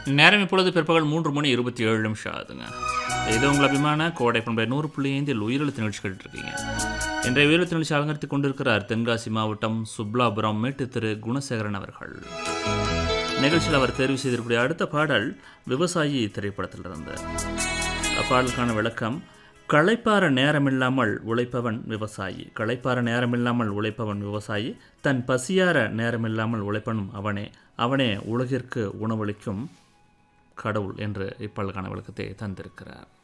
நேரம் இப்பொழுது பிற்பகல் மூன்று மணி இருபத்தி ஏழு நிமிஷம் ஆகுதுங்க இது உங்கள் அபிமான கோடை பண்பை நூறு புள்ளி ஐந்தில் உயிரெழுத்து நிகழ்ச்சி கேட்டுருக்கீங்க இன்றைய உயிரெழுத்து நிகழ்ச்சி அலங்கரித்துக் கொண்டிருக்கிறார் தென்காசி மாவட்டம் சுப்லாபுரம் மேட்டு திரு குணசேகரன் அவர்கள் நிகழ்ச்சியில் அவர் தேர்வு செய்திருக்கக்கூடிய அடுத்த பாடல் விவசாயி திரைப்படத்திலிருந்து அப்பாடலுக்கான விளக்கம் களைப்பார நேரமில்லாமல் உழைப்பவன் விவசாயி களைப்பார நேரமில்லாமல் உழைப்பவன் விவசாயி தன் பசியார நேரமில்லாமல் உழைப்பனும் அவனே அவனே உலகிற்கு உணவளிக்கும் கடவுள் என்று இப்பாடலுக்கான விளக்கத்தை தந்திருக்கிறார்